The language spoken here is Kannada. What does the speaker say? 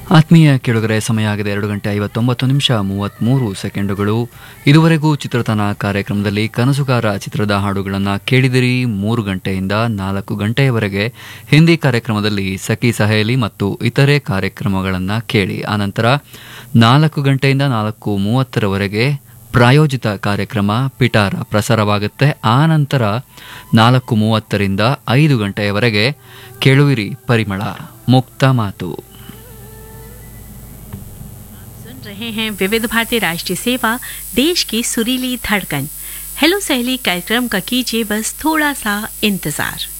ಆತ್ಮೀಯ ಕೆಳಗರೆ ಸಮಯ ಆಗಿದೆ ಎರಡು ಗಂಟೆ ಐವತ್ತೊಂಬತ್ತು ನಿಮಿಷ ಮೂವತ್ತ್ಮೂರು ಸೆಕೆಂಡುಗಳು ಇದುವರೆಗೂ ಚಿತ್ರತನ ಕಾರ್ಯಕ್ರಮದಲ್ಲಿ ಕನಸುಗಾರ ಚಿತ್ರದ ಹಾಡುಗಳನ್ನು ಕೇಳಿದಿರಿ ಮೂರು ಗಂಟೆಯಿಂದ ನಾಲ್ಕು ಗಂಟೆಯವರೆಗೆ ಹಿಂದಿ ಕಾರ್ಯಕ್ರಮದಲ್ಲಿ ಸಖಿ ಸಹೇಲಿ ಮತ್ತು ಇತರೆ ಕಾರ್ಯಕ್ರಮಗಳನ್ನು ಕೇಳಿ ಆನಂತರ ನಾಲ್ಕು ಗಂಟೆಯಿಂದ ನಾಲ್ಕು ಮೂವತ್ತರವರೆಗೆ ಪ್ರಾಯೋಜಿತ ಕಾರ್ಯಕ್ರಮ ಪಿಟಾರ ಪ್ರಸಾರವಾಗುತ್ತೆ ಆ ನಂತರ ನಾಲ್ಕು ಮೂವತ್ತರಿಂದ ಐದು ಗಂಟೆಯವರೆಗೆ ಕೇಳುವಿರಿ ಪರಿಮಳ ಮುಕ್ತ ಮಾತು सुन रहे हैं विविध भारती राष्ट्रीय सेवा देश की सुरीली धड़कन हेलो सहेली कार्यक्रम का कीजिए बस थोड़ा सा इंतजार